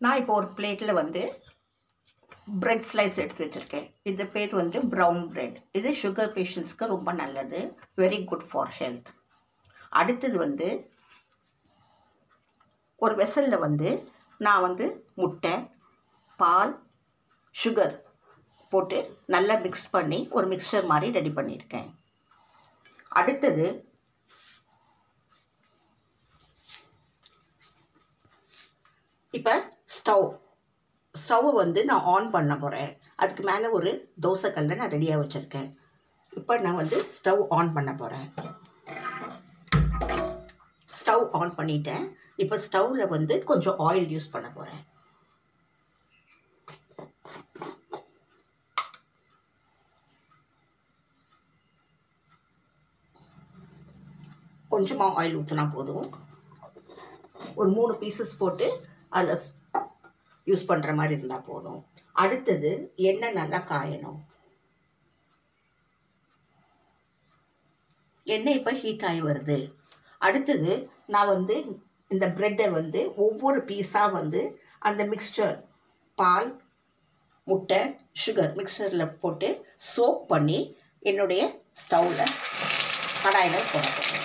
நான் இப்போ ஒரு பிளேட்டில் வந்து பிரெட் ஸ்லைஸ் எடுத்து வச்சுருக்கேன் இது பேர் வந்து ப்ரௌன் பிரெட் இது சுகர் பேஷண்ட்ஸ்க்கு ரொம்ப நல்லது வெரி குட் ஃபார் ஹெல்த் அடுத்தது வந்து ஒரு வெசலில் வந்து நான் வந்து முட்டை பால் சுகர் போட்டு நல்லா மிக்ஸ் பண்ணி ஒரு மிக்சர் மாதிரி ரெடி பண்ணியிருக்கேன் அடுத்தது இப்போ ஸ்டவ் ஸ்டவ்வை வந்து நான் ஆன் பண்ண போகிறேன் அதுக்கு மேலே ஒரு தோசைக்கல்லை நான் ரெடியாக வச்சுருக்கேன் இப்போ நான் வந்து ஸ்டவ் ஆன் பண்ண போகிறேன் ஸ்டவ் ஆன் பண்ணிட்டேன் இப்போ ஸ்டவ்வில் வந்து கொஞ்சம் ஆயில் யூஸ் பண்ண போகிறேன் கொஞ்சமாக ஆயில் ஊற்றினா போதும் ஒரு மூணு பீசஸ் போட்டு அதில் யூஸ் பண்ணுற மாதிரி இருந்தால் போதும் அடுத்தது எண்ணெய் நல்லா காயணும் எண்ணெய் இப்போ ஹீட் ஆகி வருது அடுத்தது நான் வந்து இந்த ப்ரெட்டை வந்து ஒவ்வொரு பீஸாக வந்து அந்த மிக்ஸ்சர் பால் முட்டை சுகர் மிக்சரில் போட்டு சோப் பண்ணி என்னுடைய ஸ்டவ்வில் கடாயில் போட போகிறேன்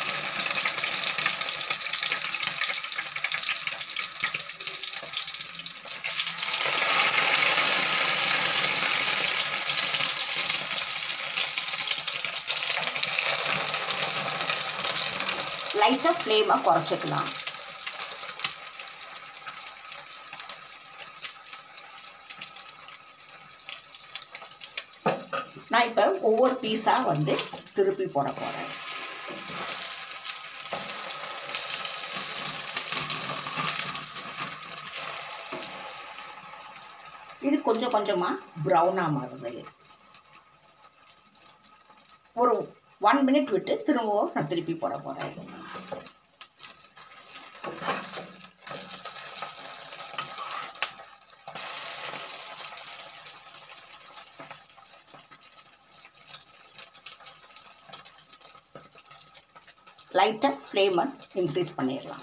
லைட்டாக ஃப்ளேமை குறைச்சிக்கலாம் நான் இப்போ ஒவ்வொரு பீஸாக வந்து திருப்பி போட போகிறேன் இது கொஞ்சம் கொஞ்சமாக ப்ரௌனாக மாறுது ஒரு ஒன் மினிட் விட்டு திரும்பவும் நான் திருப்பி போட போகிறேன் லைட்டாக ஃப்ளேமை இன்க்ரீஸ் பண்ணிடலாம்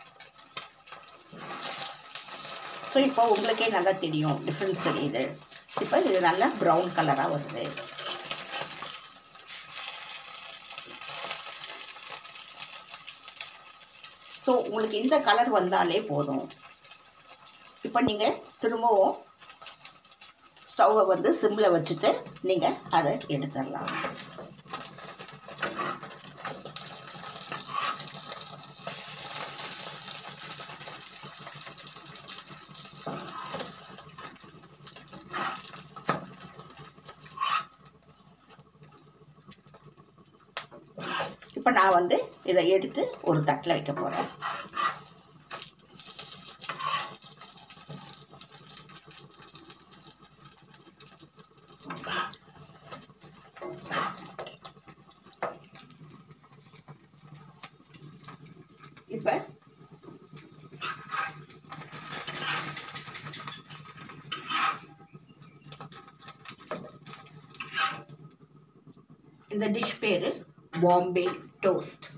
ஸோ இப்போ உங்களுக்கே நல்லா தெரியும் டிஃப்ரென்ஸ் தெரியுது இப்போ இது நல்லா ப்ரௌன் கலராக வருது ஸோ உங்களுக்கு இந்த கலர் வந்தாலே போதும் இப்போ நீங்கள் திரும்பவும் ஸ்டவ்வை வந்து சிம்மில் வச்சுட்டு நீங்கள் அதை எடுத்துடலாம் இப்போ நான் வந்து இதை எடுத்து ஒரு தட்டில் வைக்க போகிறேன் இப்போ இந்த டிஷ் பேர் பாம்பே டோஸ்ட்